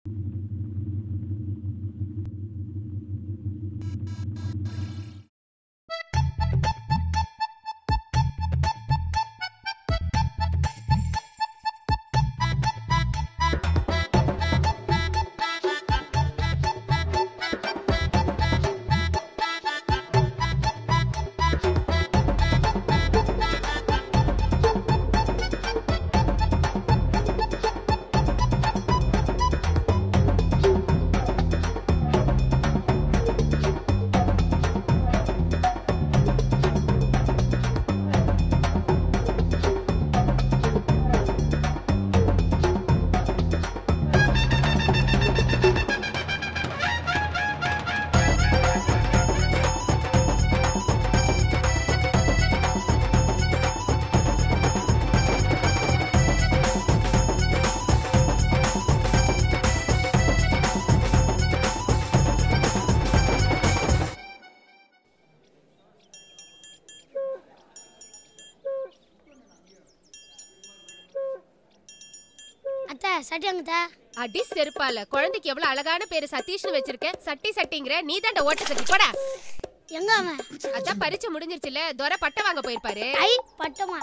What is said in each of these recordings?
அத்தை சட்டி அங்கத்தா அடி செருப்பால குழந்தைக்கு எவ்வளவு அழகான பேரு சதீஷ்னு வச்சிருக்கேன் சட்டி சட்டிங்கிற நீ தாண்ட ஓட்ட சட்டி போடா எங்க அவன் அதான் பரிச்சை முடிஞ்சிருச்சுல துரை பட்டை வாங்க போயிருப்பாரு ஐ பட்டமா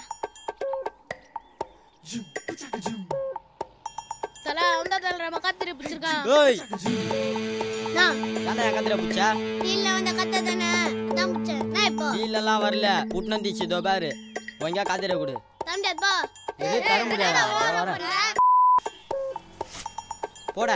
தல அந்த தல நம்ம கத்திரி பிடிச்சிருக்கான் ஓய் நான் ஏன்டா என் கத்திர புச்சா இல்ல வந்த கத்த தானே தான் பிடிச்சேன் நான் இப்போ வீலெல்லாம் வரல கூட்டினு வந்துச்சு இதோ பாரு ஒழுங்கா கத்திர கொடு தர முடியாதுப்பா இது தர முடியாதா இதோ வரேன் போடா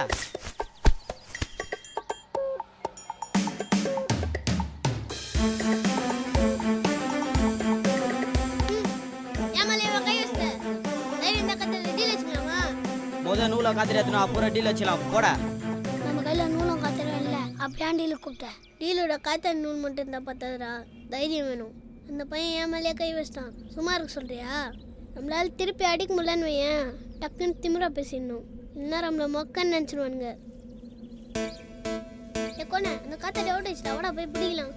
ஏமாலே இவன் கை வச்சுட்ட தைரியம் இந்த கத்த டீல் வச்சுக்கலாமா முத நூலை கத்திர எடுத்துனோம் அப்புறம் டீல் வச்சுலாம் போடா நம்ம கையில நூலும் காத்தரும் இல்ல அப்படியே டீல் கூப்பிட்டேன் டீலோட காத்த நூல் மட்டும் இருந்தா பத்தாதுடா தைரியம் வேணும் அந்த பையன் ஏமாலே கை வச்சிட்டான் சும்மா இருக்க சொல்றியா நம்மளால திருப்பி அடிக்க முடியலன்னு வையேன் டக்குன்னு திமிரா பேசிடணும் இல்லைன்னா நம்மள மொக்கன்னு நினச்சிடுவானுங்க கொண்ணே அந்த காத்தாடி ஓட்ட வச்சுட்டா வாடா போய் பிடிக்கலாம்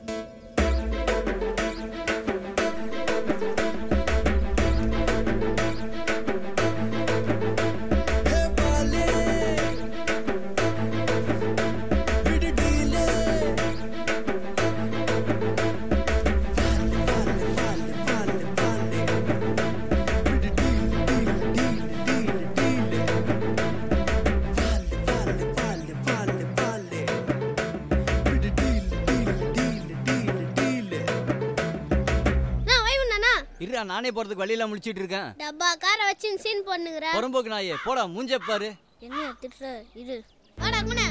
நான் வைவுண்ணா இருடா நானே போறதுக்கு வழியில முடிச்சிட்டு இருக்கேன் டப்பா காரை வச்சு சீன் பண்ணுங்கிற புறம்போக்கு நாயே போடா மூஞ்ச பாரு என்ன திட்டுற இரு வாடா குணே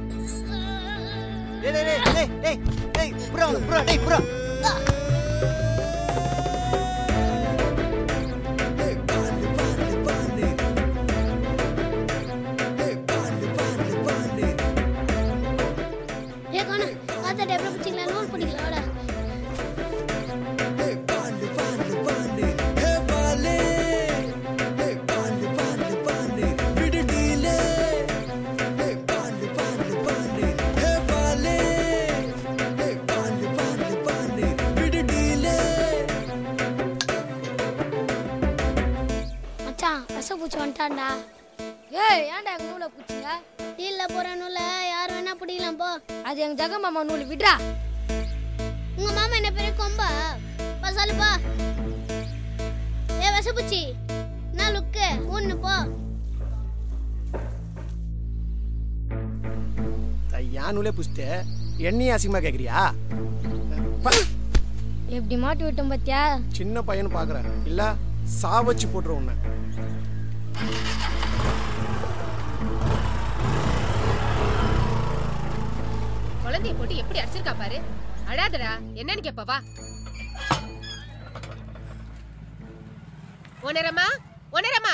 டேய் டேய் டேய் டேய் டேய் டேய் புறா வந்து புறா டேய் புறா ஏ குணே காத்தாடி எப்படி பிடிச்சிக்கலாம் நோட் பண்ணிக்கலாம் வாடா மச்சான் ரசப்பூச்சி வந்துட்டான்டா ஏய் ஏன்டா எங்க நூலை பிடிச்சிங்க டீல்ல போற நூல யார் வேணா பிடிக்கலாம் போ அது எங்க ஜெக மாமா நூல் விட்றா உங்க மாமா என்ன பெரிய கொம்பா பா சொல்லுப்பா ஏ வசப்பூச்சி நான் லுக்கு ஒண்ணு போ என் நூலே புடிச்சிட்டு என்னையும் அசிங்கமா கேக்குறியா ப, எப்படி மாட்டி விட்டோம் பாத்தியா சின்ன பையன் பாக்குறேன் இல்ல சாவச்சு போட்டுரு உன்னை குழந்தைய போட்டு எப்படி அடிச்சிருக்கா பாரு அழாதடா என்னன்னு கேப்ப வா உணரமா உணரமா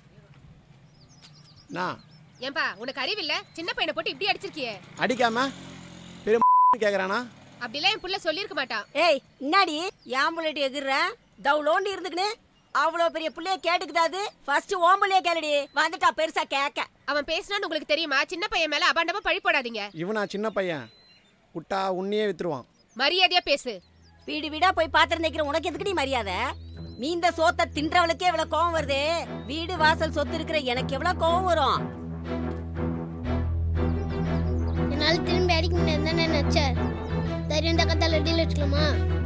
நான் ஏன்பா உனக்கு அறிவில்ல சின்ன பையனை போட்டு இப்படி அடிச்சிருக்கியே அடிக்காம பெரிய கேக்குறானா அப்படிலாம் என் புள்ள சொல்லியிருக்க மாட்டான் ஏய் இன்னாடி ஆம்புலட் எகிர்ற தவுளோண்டு இருந்துக்கின்னு அவ்வளோ பெரிய புள்ளைய கேட்டுக்குதாது ஃபர்ஸ்ட் ஓம்புலையே கேளுடி வந்துட்டா பெருசா கேட்க அவன் பேசினான்னு உங்களுக்கு தெரியுமா சின்ன பையன் மேல அபாண்டமா பழி போடாதீங்க இவனா சின்ன பையன் விட்டா உன்னையே வித்துருவான் மரியாதையா பேசு வீடு வீடா போய் பாத்திரம் நிக்கிற உனக்கு எதுக்குடி மரியாதை நீ இந்த சோத்தை தின்றவளுக்கே எவ்வளவு கோவம் வருது வீடு வாசல் சொத்து இருக்கிற எனக்கு எவ்வளவு கோவம் வரும் நம்மளால திரும்பி அடிக்க முடியாது தானே நினைச்சார் தைரியம் தக்கத்தால டீல் வச்சுக்கலாமா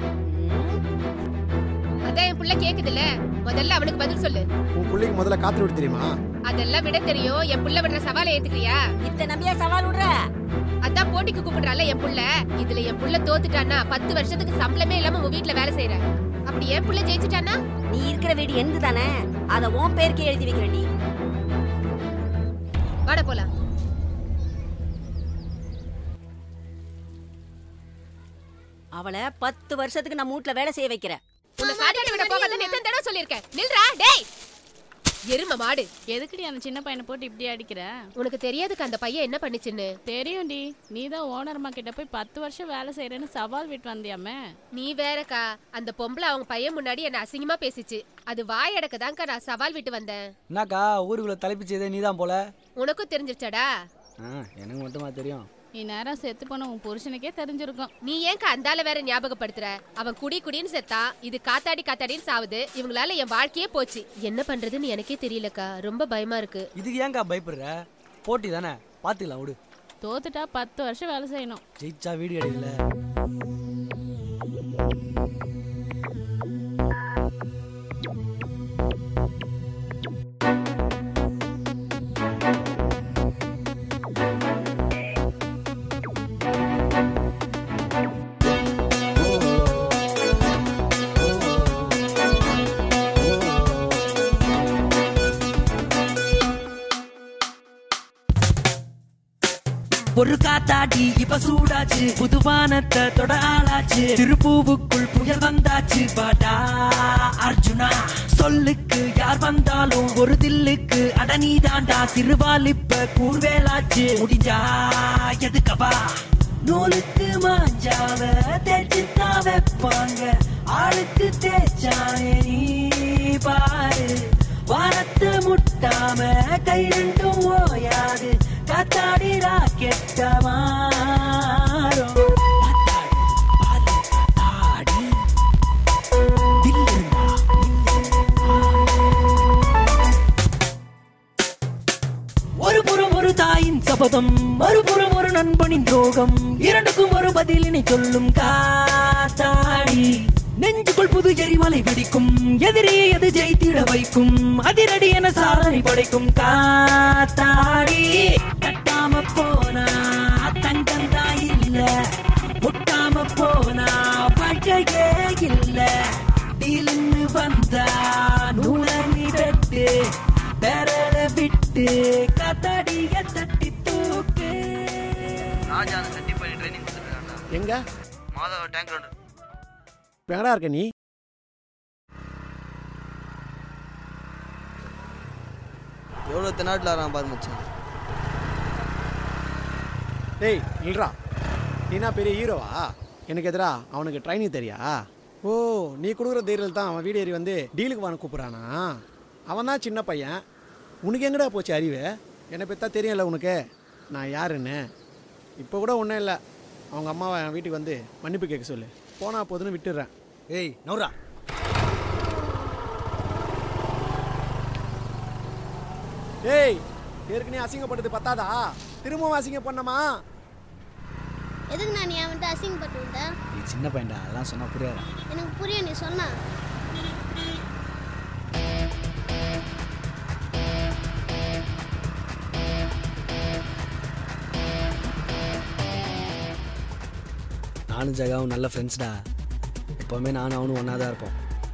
அதான் என் புள்ள கேக்குதுல்ல முதல்ல அவனுக்கு பதில் சொல்லு உன் பிள்ளைக்கு முதல்ல காத்து விட தெரியுமா அதெல்லாம் விட தெரியும் என் புள்ள விடுற சவாலை ஏத்துக்கிறியா இத்த நம்பியா சவால் விடுற அதான் போட்டிக்கு கூப்பிடுறால என் புள்ள இதுல என் புள்ள தோத்துட்டான்னா பத்து வருஷத்துக்கு சம்பளமே இல்லாம உன் வீட்டுல வேலை செய்யற அப்படி என் புள்ள ஜெயிச்சுட்டானா நீ இருக்கிற வீடு எந்து தானே அத உன் பேருக்கே எழுதி வைக்கிறேன்டி வாட போலாம் அவளை பத்து வருஷத்துக்கு நம்ம வீட்ல வேலை செய்ய வைக்கிறேன் உன்னை காட்டாடி விட போகாதன்னு எத்தனை தடவை சொல்லியிருக்கேன் நில்றா டேய் எரும மாடு எதுக்குடி அந்த சின்ன பையனை போட்டு இப்படி அடிக்கிற உனக்கு தெரியாதுக்கு அந்த பையன் என்ன பண்ணுச்சுன்னு தெரியும்டி நீ தான் ஓனர்மா கிட்ட போய் பத்து வருஷம் வேலை செய்யறேன்னு சவால் விட்டு வந்தியாமே நீ வேறக்கா அந்த பொம்பளை அவங்க பையன் முன்னாடி என்ன அசிங்கமா பேசிச்சு அது வாயடக்க தான்க்கா நான் சவால் விட்டு வந்தேன் என்னக்கா ஊருக்குள்ள தலைப்பிச்சதே நீதான் போல உனக்கும் தெரிஞ்சிருச்சாடா ஆ எனக்கு மட்டுமா தெரியும் நீ நேரம் செத்து போன உன் புருஷனுக்கே தெரிஞ்சிருக்கும் நீ ஏன்க்கா அந்தால வேற ஞாபகப்படுத்துற அவன் குடி குடின்னு செத்தான் இது காத்தாடி காத்தாடின்னு சாவுது இவங்களால என் வாழ்க்கையே போச்சு என்ன பண்றதுன்னு எனக்கே தெரியலக்கா ரொம்ப பயமா இருக்கு இதுக்கு ஏன்க்கா பயப்படுற போட்டி தானே பாத்துக்கலாம் விடு தோத்துட்டா பத்து வருஷம் வேலை செய்யணும் ஜெயிச்சா வீடு கிடைக்கல ஒரு காத்தாடி இப்ப சூடாச்சு புதுவானத்தை தொட ஆளாச்சு திருப்பூவுக்குள் புயல் வந்தாச்சு பாடா அர்ஜுனா சொல்லுக்கு யார் வந்தாலும் ஒரு தில்லுக்கு அடனி தாண்டா சிறுவால் இப்ப கூர்வேலாச்சு முடிஞ்சா எதுக்கவா நூலுக்கு மாஞ்சாவ தேய்ச்சுத்தான் வைப்பாங்க ஆளுக்கு தேய்ச்சானே நீ பாரு வானத்தை முட்டாம கை ரெண்டும் ஓயாது காத்தாடி ராக்கெட்ட மாறும் காத்தாடி, பாலு காத்தாடி. தில்லுனா, ஒரு புறம் ஒரு தாயின் சபதம் மறுபுறம் ஒரு நண்பனின் துரோகம் இரண்டுக்கும் ஒரு பதிலினை சொல்லும் காத்தாடி நெஞ்சுக்குள் புது எரிமலை வெடிக்கும் எதிரியை எது ஜெயித்திட வைக்கும் அதிரடி என சாதனை படைக்கும் காத்தாடி கட்டாம போனா தங்கம் தான் இல்ல முட்டாம போனா வாழ்க்கையே இல்ல டீலுன்னு வந்தா நூல நீ வெட்டு பெறல விட்டு கத்தடிய தட்டி தூக்கு ராஜா அந்த செட்டி பண்ணி ட்ரைனிங் கொடுத்துருக்காங்க எங்க மாதவ டேங்க் ரோடு இப்ப எங்கடா இருக்க நீ எவ்வளோ தென்னாட்டில் வரான் பாரு மச்சான் டேய் இல்லடா நீனா பெரிய ஹீரோவா எனக்கு எதிரா அவனுக்கு ட்ரைனிங் தெரியா ஓ நீ கொடுக்குற தைரியத்தில் தான் அவன் வீடு ஏறி வந்து டீலுக்கு வாங்க கூப்பிட்றானா அவன் தான் சின்ன பையன் உனக்கு எங்கடா போச்சு அறிவு என்னை பற்றி தான் தெரியும்ல உனக்கு நான் யாருன்னு இப்போ கூட ஒன்றும் இல்லை அவங்க அம்மாவை என் வீட்டுக்கு வந்து மன்னிப்பு கேட்க சொல்லு போனா போதுன்னு விட்டுடுறேன் ஏய் நவுரா ஏய் ஏற்கனவே அசிங்கப்பட்டது பத்தாதா திரும்பவும் அசிங்கம் பண்ணமா எதுக்கு நான் நீ அவன்கிட்ட அசிங்கப்பட்டு வந்த நீ சின்ன பையன்டா அதெல்லாம் சொன்னா புரியாதா எனக்கு புரியும் நீ சொன்னா நானும் ஜெகாவும் நல்ல ஃப்ரெண்ட்ஸ்டா எப்போவுமே நானும் அவனும் ஒன்றா தான் இருப்போம்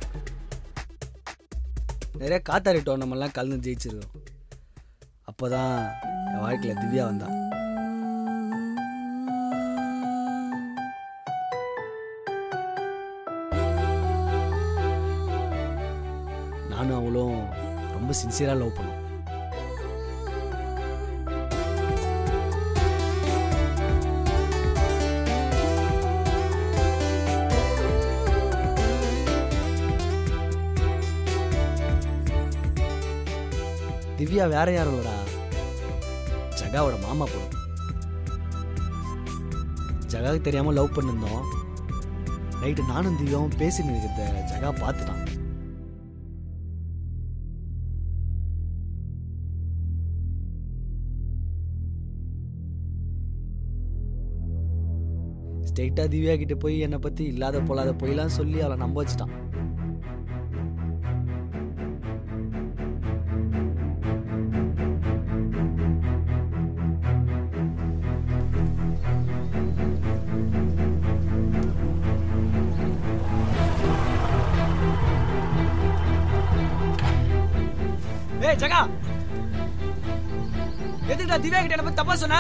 நிறைய காத்தாடி டோர்னமெண்ட்லாம் கலந்து ஜெயிச்சிருக்கோம் அப்போ தான் என் வாழ்க்கையில் திவ்யா வந்தா நானும் அவளும் ரொம்ப சின்சியராக லவ் பண்ணோம் திவ்யா வேற யாரும் இல்லடா ஜகாவோட மாமா பொண்ணு ஜகாவுக்கு தெரியாம லவ் பண்ணிருந்தோம் நைட்டு நானும் திவ்யாவும் பேசின்னு இருக்கிறத ஜகா பார்த்துட்டான் ஸ்ட்ரெயிட்டாக திவ்யா கிட்ட போய் என்னை பற்றி இல்லாத போலாத பொய்லாம் சொல்லி அவளை நம்ப வச்சுட்டான் ஏய் ஜகா எதுக்குடா திவ்யா கிட்ட என்ன பத்தி தப்பா சொன்ன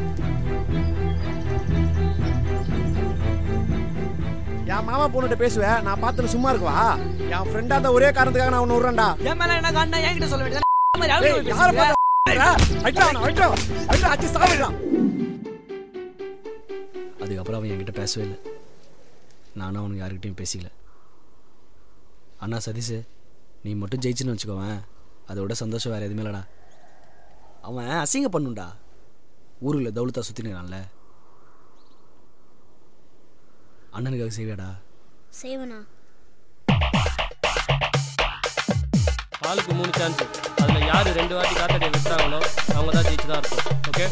என் மாமா பொண்ணுகிட்ட பேசுவேன் நான் பார்த்துட்டு சும்மா இருக்கவா என் ஃப்ரெண்டா இருந்த ஒரே காரணத்துக்காக நான் உன்னை விடுறேன்டா என் மேல என்ன காரணம் என்கிட்ட சொல்ல வேண்டியது மாதிரி ஏய், அவர்கிட்ட போய் யாரை பேசுறியா? பார்த்து அடிடா அவனை, அடிடா. அடிடா, அடிச்சு சாவிடுறான். அதுக்கப்புறம் அவன் என்கிட்ட பேசவே இல்லை நானும் அவனுக்கு யாருக்கிட்டையும் பேசிக்கல அண்ணா சதீஷ் நீ மட்டும் ஜெயிச்சுன்னு வச்சுக்கோவேன் அதோட சந்தோஷம் வேறு எதுவுமே இல்லைடா அவன் அசிங்க பண்ணுண்டா ஊரில் தௌலத்தா சுற்றினுறான்ல அண்ணனுக்காக செய்வியாடா செய்வனா ஆளுக்கு மூணு சான்ஸ் அதில் யார் ரெண்டு வாட்டி காத்தாடியை வெட்டுறாங்களோ அவங்க தான் ஜெயிச்சு தான் இருக்கும் ஓகே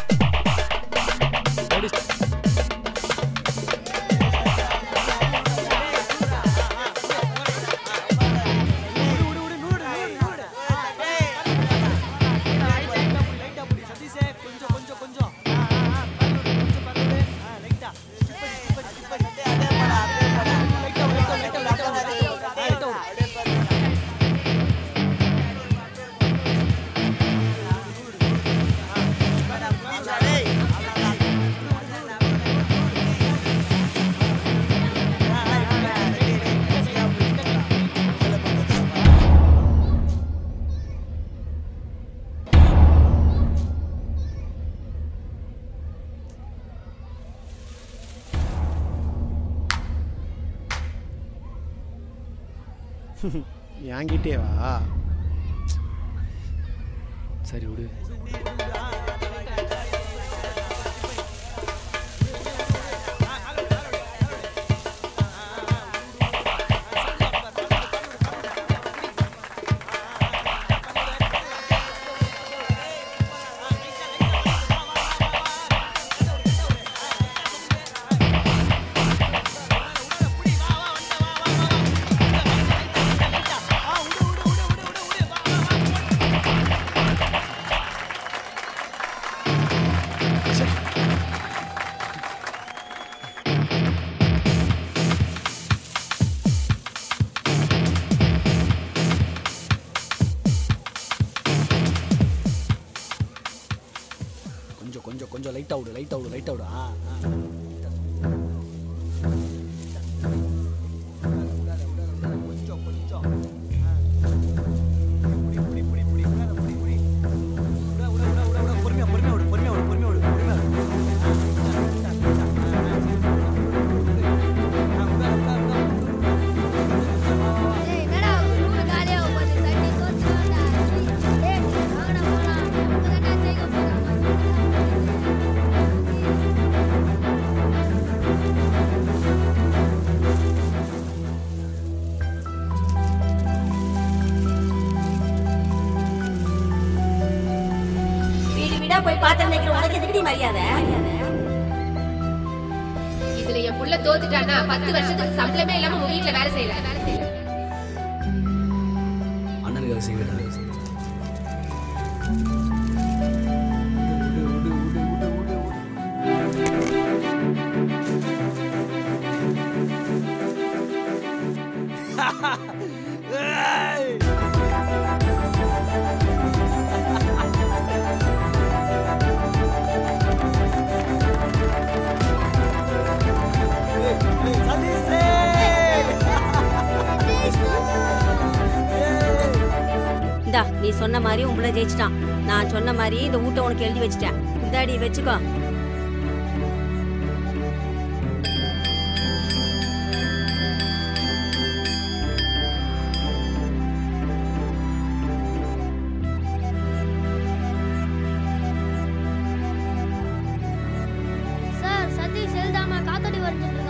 என்கிட்டயே வா சரி விடு கொஞ்சம் கொஞ்சம் கொஞ்சம் light out light out light out ஆ ஆ. என்னடா நூறு காலியா போகுது தண்ணி கொஞ்சம்டா ஏய் வாங்கடா போலாம் இப்பதான்டா ஜெயிக்க போறாங்க வீடு வீடா போய் பாத்திரம் நினைக்கிற உனக்கு எதுக்குடி மரியாதை இதுல என் புள்ள தோத்துட்டானா பத்து வருஷத்துக்கு சம்பளமே இல்லாம உங்க வீட்டுல வேலை செய்யல அண்ணனுக்காக செய்வியாடா இந்தா நீ சொன்ன மாதிரி உன் புள்ள ஜெயிச்சிட்டான் நான் சொன்ன மாதிரி இந்த ஊட்ட உனக்கு எழுதி வச்சிட்டேன் இந்தாடி வச்சுக்கோ சார் சதீஷ் எழுதாம காத்தாடி வரைஞ்சிட்டு